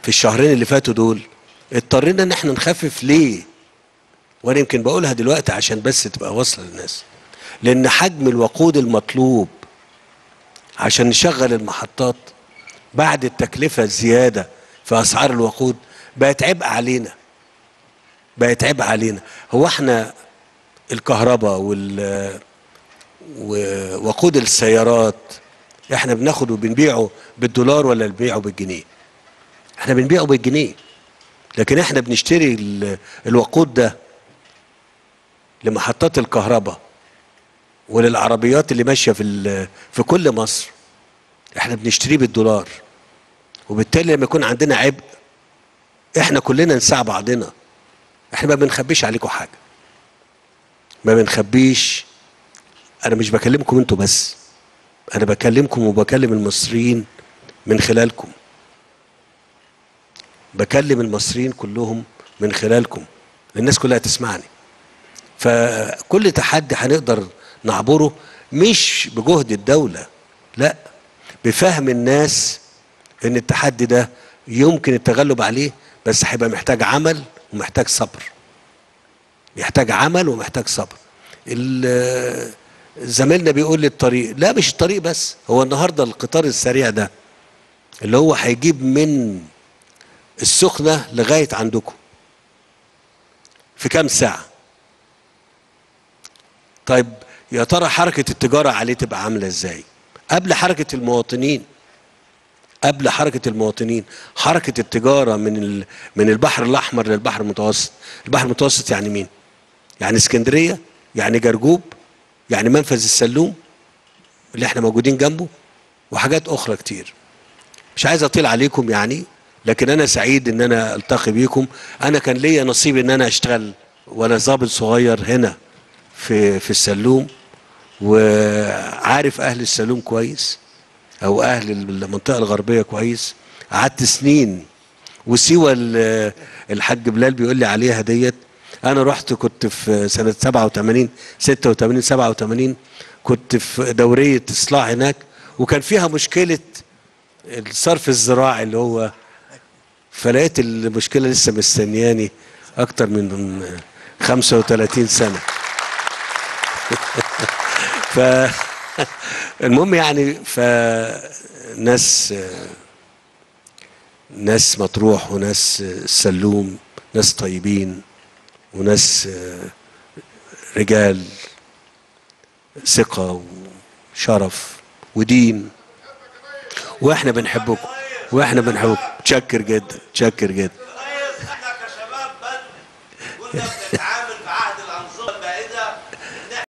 في الشهرين اللي فاتوا دول اضطرينا ان احنا نخفف ليه وانا يمكن بقولها دلوقتي عشان بس تبقى واصله للناس لان حجم الوقود المطلوب عشان نشغل المحطات بعد التكلفه الزياده في اسعار الوقود بقت عبء علينا بقت عبء علينا هو احنا الكهرباء وال ووقود السيارات احنا بناخده وبنبيعه بالدولار ولا بنبيعه بالجنيه احنا بنبيعه بالجنيه لكن احنا بنشتري ال- الوقود ده لمحطات الكهرباء وللعربيات اللي ماشيه في ال- في كل مصر احنا بنشتريه بالدولار وبالتالي لما يكون عندنا عبء احنا كلنا نساع بعضنا احنا ما بنخبيش عليكم حاجه ما بنخبيش انا مش بكلمكم انتوا بس انا بكلمكم وبكلم المصريين من خلالكم بكلم المصريين كلهم من خلالكم الناس كلها تسمعني فكل تحدي هنقدر نعبره مش بجهد الدولة لا بفهم الناس ان التحدي ده يمكن التغلب عليه بس هيبقى محتاج عمل ومحتاج صبر يحتاج عمل ومحتاج صبر ال- زميلنا بيقول لي الطريق لا مش الطريق بس هو النهارده القطار السريع ده اللي هو هيجيب من السخنة لغاية عندكم في كام ساعة طيب يا ترى حركة التجارة عليه تبقى عاملة ازاي قبل حركة المواطنين قبل حركة المواطنين حركة التجارة من ال... من البحر الأحمر للبحر المتوسط البحر المتوسط يعني مين يعني اسكندرية يعني جرجوب يعني منفذ السلوم اللي احنا موجودين جنبه وحاجات أخرى كتير مش عايز أطيل عليكم يعني لكن أنا سعيد إن أنا ألتقي بيكم أنا كان ليا نصيب إن أنا أشتغل وأنا ضابط صغير هنا في في السلوم وعارف أهل السلوم كويس أو أهل المنطقة الغربية كويس قعدت سنين وسيوة ال- الحاج بلال بيقول لي عليها ديت انا رحت كنت في سنه 87 86 87 كنت في دوريه اصلاح هناك وكان فيها مشكله الصرف الزراعي اللي هو فلقيت المشكله لسه مستنياني اكتر من 35 سنه ف المهم يعني فناس ناس مطروح وناس سلوم ناس طيبين وناس رجال ثقة وشرف ودين واحنا بنحبكم واحنا بنحبكم تشكر جدا تشكر جدا احنا كشباب بس قلنا بنتعامل